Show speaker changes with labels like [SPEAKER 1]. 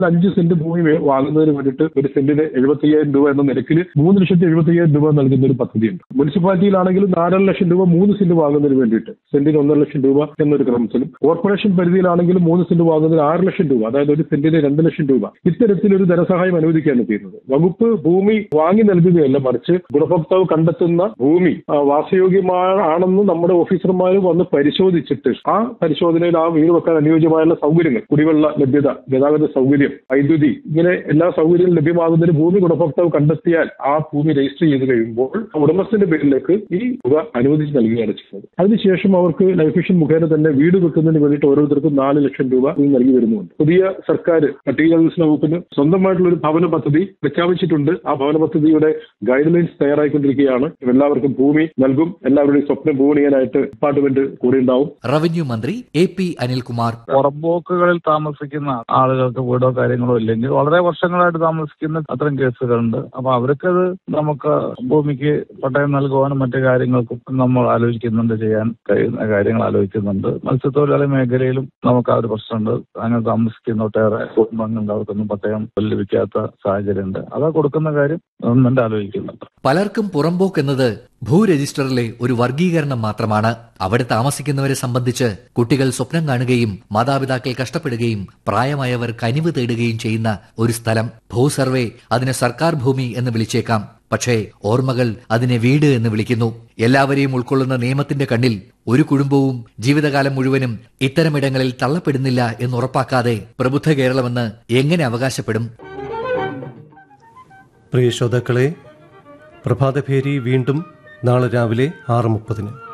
[SPEAKER 1] അഞ്ച് സെന്റ് ഭൂമി വേ- വാങ്ങുന്നതിന് വേണ്ടിയിട്ട് ഒരു സെന്റിന് എഴുപത്തി അയ്യായിരം രൂപ എന്ന നിരക്കിൽ മൂന്ന് ലക്ഷത്തി എഴുപത്തി അയ്യായിരം രൂപ നൽകുന്ന ഒരു പദ്ധതിയുണ്ട് മുനിസിപ്പാലിറ്റിയിലാണെങ്കിലും നാലര ലക്ഷം രൂപ മൂന്ന് സെന്റ് വാങ്ങുന്നതിന് വേണ്ടിയിട്ട് സെന്റിന് ഒന്നര ലക്ഷം രൂപ എന്നൊരു ക്രമത്തിലും കോർപ്പറേഷൻ പരിധിയിലാണെങ്കിലും മൂന്ന് സെന്റ് വാങ്ങുന്നതിന് ആറ് ലക്ഷം രൂപ അതായത് ഒരു സെന്റിന് രണ്ട് ലക്ഷം രൂപ ഇത്തരത്തിലൊരു ധനസഹായം അനുവദിക്കുകയാണ് ചെയ്യുന്നത് വകുപ്പ് ഭൂമി വാങ്ങി നൽകുകയല്ല മറിച്ച് ഗുണഭോക്താവ് കണ്ടെത്തുന്ന ഭൂമി ആ, വാസയോഗ്യമാണെന്ന് നമ്മുടെ ഓഫീസർമാർ വന്ന് പരിശോധിച്ചിട്ട് ആ പരിശോധനയിൽ ആ വീട് വെക്കാൻ അനുയോജ്യമായുള്ള സൗകര്യങ്ങൾ കുടിവെള്ള ലഭ്യത ഗതാഗത സൗകര്യം വൈദ്യുതി ഇങ്ങനെ എല്ലാ സൗകര്യങ്ങളും ലഭ്യമാകുന്നതിന് ഭൂമി ഗുണഭോക്താവ് കണ്ടെത്തിയാൽ ആ ഭൂമി രജിസ്റ്റർ ചെയ്ത് കഴിയുമ്പോൾ ഉടമസ്ഥന്റെ പേരിലേക്ക് ഈ തുക അനുവദിച്ച് നൽകുകയാണ് ചെയ്യുന്നത് അതിനുശേഷം അവർക്ക് ലൈഫ് മിഷൻ മുഖേന തന്നെ വീട് വെക്കുന്നതിന് വേണ്ടിയിട്ട് ഓരോരുത്തർക്കും നാല് ലക്ഷം രൂപ ഇത് നൽകി വരുന്നുണ്ട് പുതിയ സർക്കാർ പട്ടിക വികസന വകുപ്പിന് സ്വന്തമായിട്ടുള്ള ഒരു ഭവന പദ്ധതി പ്രഖ്യാപിച്ചിട്ടുണ്ട് ആ ഭവന പദ്ധതിയുടെ ഗൈഡ് ലൈൻസ് തയ്യാറായിക്കൊണ്ടിരിക്കുകയാണ് എല്ലാവർക്കും ഭൂമി നൽകും എല്ലാവരുടെയും സ്വപ്നം പൂർണിയാനായിട്ട് ഡിപ്പാർട്ട്മെന്റ് കൂടെ ഉണ്ടാവും
[SPEAKER 2] റവന്യൂ മന്ത്രി എ പി അനിൽകുമാർ
[SPEAKER 3] പുറമ്പോക്കുകളിൽ താമസിക്കുന്ന ആളുകൾക്ക് വീടോ കാര്യങ്ങളോ ഇല്ലെങ്കിൽ വളരെ വർഷങ്ങളായിട്ട് താമസിക്കുന്ന അത്തരം കേസുകളുണ്ട് അപ്പൊ അവർക്കത് നമുക്ക് ഭൂമിക്ക് പട്ടയം നൽകുവാനും മറ്റു കാര്യങ്ങൾക്കും നമ്മൾ ആലോചിക്കുന്നുണ്ട് ചെയ്യാൻ കഴിയുന്ന കാര്യങ്ങൾ ആലോചിക്കുന്നുണ്ട് മത്സ്യത്തൊഴിലാളി മേഖലയിലും നമുക്ക് ആ ഒരു പ്രശ്നമുണ്ട് അങ്ങനെ താമസിക്കുന്ന ഒട്ടേറെ കുടുംബങ്ങളുണ്ട് അവർക്കൊന്നും പട്ടയം ലഭിക്കാത്ത സാഹചര്യമുണ്ട് അതാ കൊടുക്കുന്ന കാര്യം ഗവൺമെന്റ് ആലോചിക്കുന്നുണ്ട്
[SPEAKER 2] പലർക്കും പുറമ്പോക്ക് എന്നത് ഭൂരജിസ്റ്ററിലെ ഒരു വർഗീകരണം മാത്രമാണ് അവിടെ താമസിക്കുന്നവരെ സംബന്ധിച്ച് കുട്ടികൾ സ്വപ്നം കാണുകയും മാതാപിതാക്കൾ കഷ്ടപ്പെടുകയും പ്രായമായവർ കനിവ് തേടുകയും ചെയ്യുന്ന ഒരു സ്ഥലം ഭൂസർവേ അതിനെ സർക്കാർ ഭൂമി എന്ന് വിളിച്ചേക്കാം പക്ഷേ ഓർമ്മകൾ അതിനെ വീട് എന്ന് വിളിക്കുന്നു എല്ലാവരെയും ഉൾക്കൊള്ളുന്ന നിയമത്തിന്റെ കണ്ണിൽ ഒരു കുടുംബവും ജീവിതകാലം മുഴുവനും ഇത്തരമിടങ്ങളിൽ തള്ളപ്പെടുന്നില്ല എന്ന് ഉറപ്പാക്കാതെ പ്രബുദ്ധ കേരളമെന്ന് എങ്ങനെ അവകാശപ്പെടും
[SPEAKER 4] പ്രിയ ശ്രോതാക്കളെ പ്രഭാതഭേരി വീണ്ടും നാളെ രാവിലെ ആറ് മുപ്പതിന്